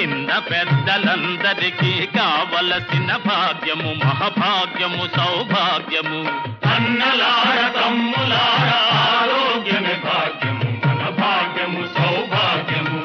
చిన్న పెద్దలందరికీ కావలసిన భాగ్యము మహాభాగ్యము సౌభాగ్యము అన్నలార తమ్ములార ఆరోగ్యమే భాగ్యము మన భాగ్యము సౌభాగ్యము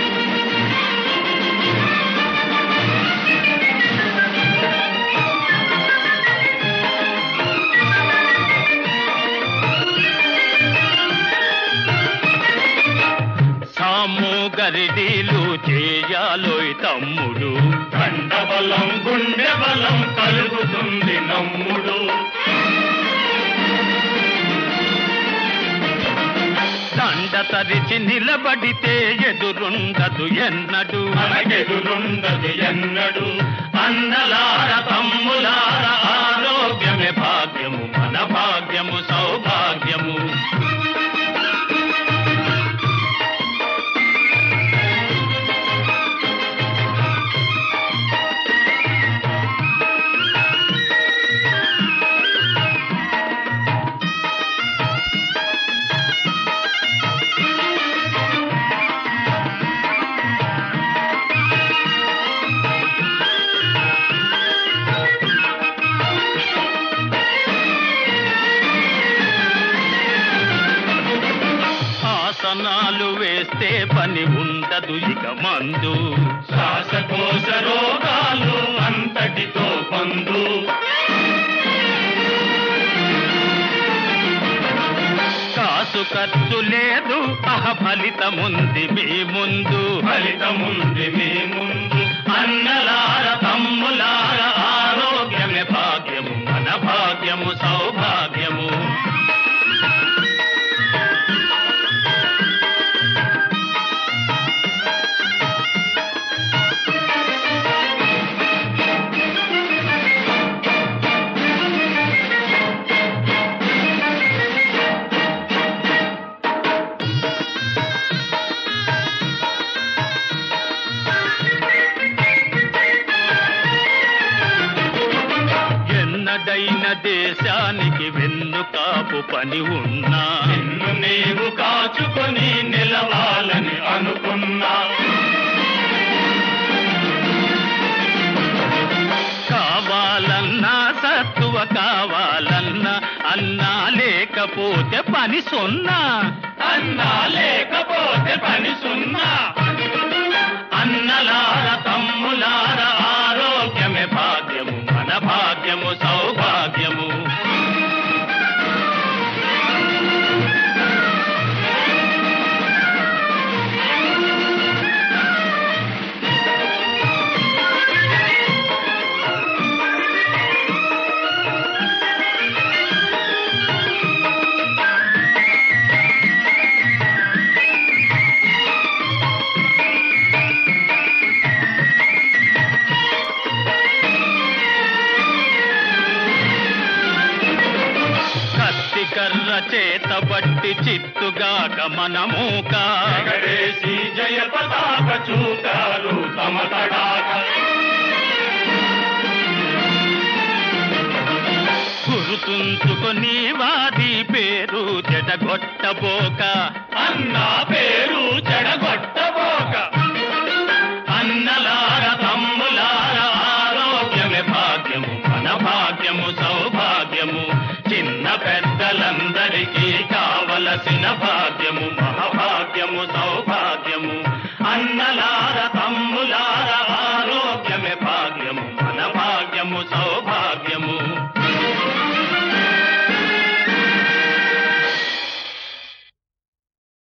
సాము గరిడీలు చేయాలోయ్ తమ్ముడు కండబలం గుండె బలం కలుగుతుంది నమ్ముడు దండ తరిచి నిలబడితే ఎదురుండదు ఎన్నడు మనకెదురుండదు ఎన్నడు అన్నలార తమ్ములార ఆరోగ్యమే భాగ్యము మన భాగ్యము సౌభాగ్యము ఆసనాలు వేస్తే పని ఉండదు ఇక మందు శ్వాసకోశ రోగాలు అంతటితో పొందు కాసు ఖర్చు లేదు అహ ఫలితముంది మీ ముందు ఫలితముంది మీ ముందు అన్నలార తమ్ములార ఆరోగ్యమే భాగ్యము మన భాగ్యము సౌభాగ్యము ఎన్నడైన దేశానికి వెన్నుకాపు పని ఉన్నా నిన్ను నీవు కాచుకొని నిలవాలని అనుకున్నా కావాలన్నా సత్తువ కావాలన్నా అన్నా లేకపోతే పని సున్నా అన్నా లేకపోతే పని సున్నా అన్నలార తమ్ములార ఆరోగ్యమే భాగ్యము మన భాగ్యము సౌభాగ్యము కత్తి కర్ర చేత బట్టి చిత్తుగాక మనమూక ఎగరేసి జయ పతాక చూతారు తమ తడాక గురుతుంచుకొని వాది పేరు చెడగొట్టబోక అన్నా పేరు చెడగొట్టబోక అన్నలార తమ్ములార ఆరోగ్యమే భాగ్యము మన భాగ్యము సౌభాగ్యము చిన్న పెద్దలందరికీ కావలసిన భాగ్యము మహాభాగ్యము సౌభాగ్యము